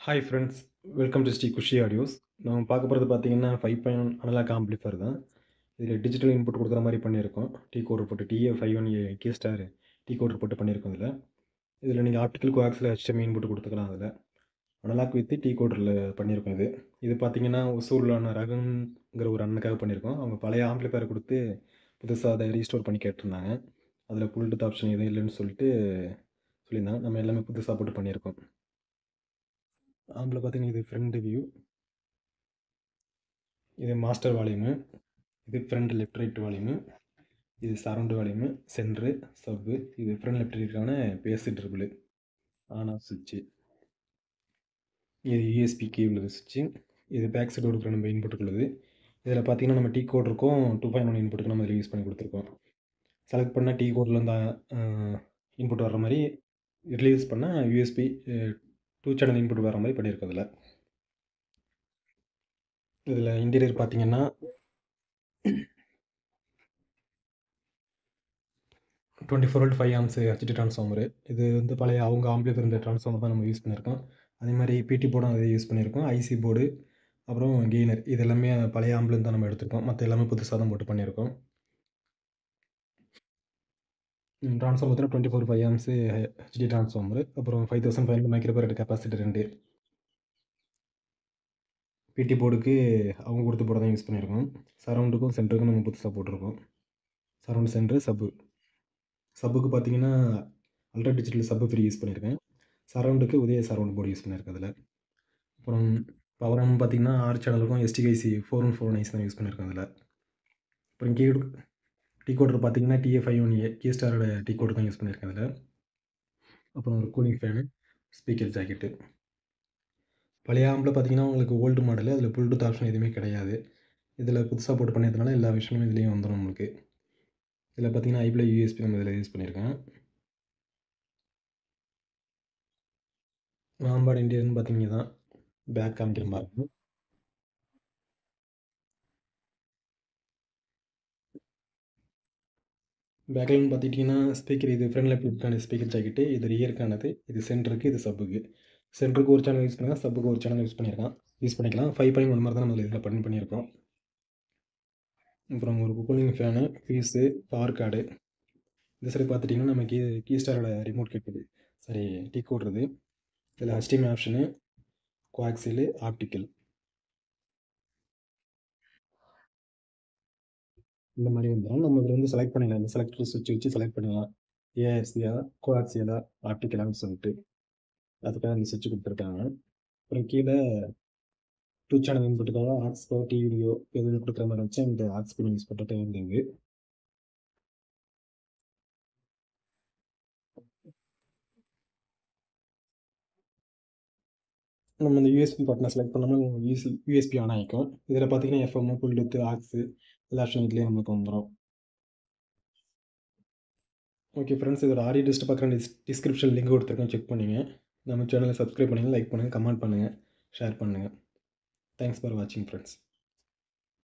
hi friends welcome to Sri Kushi audios நம்ம பார்க்க போகிறது பார்த்தீங்கன்னா ஃபைவ் பாயிண்ட் அனலாக் ஆம்பிளிஃபர் தான் இதில் டிஜிட்டல் இன்புட் கொடுக்குற மாதிரி பண்ணியிருக்கோம் டீ கோடர் போட்டு TA five one A K star decoder போட்டு பண்ணியிருக்கோம் இதில் இதில் நீங்கள் ஆப்டிக்கல் கோஆக்ஸில் ஹெச்எம் இன்புட் கொடுத்துக்கலாம் அதில் அனலாக் வித்து டீ கோடரில் பண்ணியிருக்கோம் இது இது பார்த்தீங்கன்னா ஒசூரிலான ரகங்கிற ஒரு அண்ணனுக்காக பண்ணியிருக்கோம் அவங்க பழைய ஆம்பிளிஃபயர் கொடுத்து புதுசாக அதை ரீஸ்டோர் பண்ணி கேட்டிருந்தாங்க அதில் புல்டத் ஆப்ஷன் எதுவும் இல்லைன்னு சொல்லிட்டு சொல்லியிருந்தாங்க நம்ம எல்லாமே புதுசாக போட்டு பண்ணியிருக்கோம் ஆம்பில் பார்த்தீங்கன்னா இது ஃப்ரண்ட் வியூ இது மாஸ்டர் வால்யூமு இது ஃப்ரண்ட் லெஃப்ட் ரைட் வால்யூமு இது சரௌண்டு வால்யூமு சென்ட்ரு சப்பு இது ஃப்ரண்ட் லெஃப்ட் ரைட்டுக்கான பேசி ட்ரிபிள் ஆன் ஆஃப் சுவிட்சு இது யூஎஸ்பி கீ உள்ளது சுவிட்சு இது பேக் சைடு கொடுக்குற நம்ம இன்புட் உள்ளது இதில் பார்த்தீங்கன்னா நம்ம டீ கோட் இருக்கும் டூ பாயிண்ட் ஒன் இன்புட்டுக்கு நம்ம இதில் யூஸ் பண்ணி கொடுத்துருக்கோம் செலக்ட் பண்ணால் டீ கோடில் இந்த இன்புட் வர்ற மாதிரி இதில் யூஸ் பண்ணால் யூஎஸ்பி டூ சேனல் இன்புட் வர மாதிரி பண்ணியிருக்கோம் இதில் இதில் இன்டீரியர் பார்த்தீங்கன்னா twenty four volt five amps HD transformer இது வந்து பழைய அவங்க ஆம்பிளிஃபர் இருந்த ட்ரான்ஸ்ஃபார்மர் தான் நம்ம யூஸ் பண்ணியிருக்கோம் அதே மாதிரி பிடி போர்டும் அதை யூஸ் பண்ணியிருக்கோம் ஐசி போர்டு அப்புறம் கெய்னர் இது எல்லாமே பழைய ஆம்பிளன் தான் நம்ம எடுத்திருக்கோம் மற்ற எல்லாமே புதுசாக தான் போட்டு பண்ணியிருக்கோம் ட்ரான்ஸ்ஃபார்மர் பார்த்தீங்கன்னா twenty four five amps HT transformer அப்புறம் five thousand five hundred microfarad capacity ரெண்டு பிடி போர்டுக்கு அவங்க கொடுத்த போர்டு தான் யூஸ் பண்ணியிருக்கோம் சரௌண்டுக்கும் சென்டருக்கும் நம்ம புதுசாக போட்டிருக்கோம் சரௌண்ட் சென்டரு சப்பு சப்புக்கு பார்த்தீங்கன்னா ultra digital sub free use பண்ணியிருக்கேன் சரௌண்டுக்கு உதய சரௌண்ட் போர்டு யூஸ் பண்ணியிருக்கேன் அதில் அப்புறம் பவர் ஆம் பார்த்தீங்கன்னா ஆறு சேனலுக்கும் எஸ்டிகைசி ஃபோர் ஒன் ஃபோர் நைஸ் தான் யூஸ் பண்ணியிருக்கேன் அதில் அப்புறம் கீ டீ கோடர் பார்த்தீங்கன்னா டிஏ ஃபைவ் ஒன் ஏ கீ ஸ்டாரோட டீ கோடர் தான் யூஸ் பண்ணியிருக்கேன் அதில் அப்புறம் ஒரு கூலிங் ஃபேனு ஸ்பீக்கர் ஜாக்கெட்டு பழைய ஆம்பில் பார்த்தீங்கன்னா உங்களுக்கு ஓல்டு மாடலு அதில் புல்டூத் ஆப்ஷன் எதுவுமே கிடையாது இதில் புதுசாக போட்டு பண்ணதுனால எல்லா விஷயமும் இதுலேயும் வந்துடும் நம்மளுக்கு இதில் பார்த்தீங்கன்னா ஐபிள் யூஎஸ்பி நம்ம இதில் யூஸ் பண்ணியிருக்கேன் ஆம்பாடு இண்டியன் பார்த்தீங்கன்னா தான் பேக் காமிக்கிற மாதிரி இருக்கும் பேக்லைன் பார்த்துட்டிங்கன்னா ஸ்பீக்கர் இது ஃப்ரண்ட் லெஃப்ட்டுக்கான ஸ்பீக்கர் ஜாக்கெட்டு இது ரியருக்கானது இது சென்டருக்கு இது சப்புக்கு சென்டருக்கு ஒரு சேனல் யூஸ் பண்ணிருக்கேன் சப்புக்கு ஒரு சேனல் யூஸ் பண்ணியிருக்கேன் யூஸ் பண்ணிக்கலாம் ஃபைவ் பாயிண்ட் ஒன் மாதிரி தான் நம்ம இதில் பண்ணி பண்ணியிருக்கோம் அப்புறம் ஒரு cooling fan fuse power card இந்த சைடு பார்த்துட்டிங்கன்னா நம்ம கீ கீ ஸ்டாரோட ரிமோட் கேட்குது சரி டிக் ஓடுறது இதில் ஹஸ்டிமி ஆப்ஷனு குவாக்சிலு ஆப்டிக்கல் இந்த மாதிரி வந்துடும் நம்ம இதில் வந்து செலக்ட் பண்ணிக்கலாம் இந்த செலக்டர் சுவிட்ச் வச்சு செலக்ட் பண்ணிக்கலாம் ஏஆர்சியா கோஆக்சியலா ஆப்டிக்கலான்னு சொல்லிட்டு அதுக்காக அந்த சுவிட்ச் கொடுத்துருக்காங்க அப்புறம் கீழே டூ சேனல் இன்புட்டுக்காக ஆக்ஸ்போ டிவிடியோ எது கொடுக்குற மாதிரி வச்சு இந்த ஆக்ஸ் பண்ணி யூஸ் பண்ணிட்டு இருந்தீங்க நம்ம இந்த யூஎஸ்பி பட்டனை செலக்ட் பண்ணோம்னா யூஎஸ் யூஎஸ்பி ஆன் ஆகிக்கும் இதில் பார்த்தீங்கன்னா எஃப்எம் புல்டுத்து ஆக்ஸு எல்லா ஆப்ஷன் இதுலேயே நமக்கு வந்துடும் ஓகே ஃப்ரெண்ட்ஸ் இதோட ஆடியோ டெஸ்ட் பார்க்குற டிஸ் டிஸ்கிரிப்ஷன் லிங்க் கொடுத்துருக்கேன் செக் பண்ணிங்க நம்ம சேனலை சப்ஸ்கிரைப் பண்ணுங்கள் லைக் பண்ணுங்கள் கமெண்ட் பண்ணுங்கள் ஷேர் பண்ணுங்கள் தேங்க்ஸ் ஃபார் வாட்சிங் ஃப்ரெண்ட்ஸ்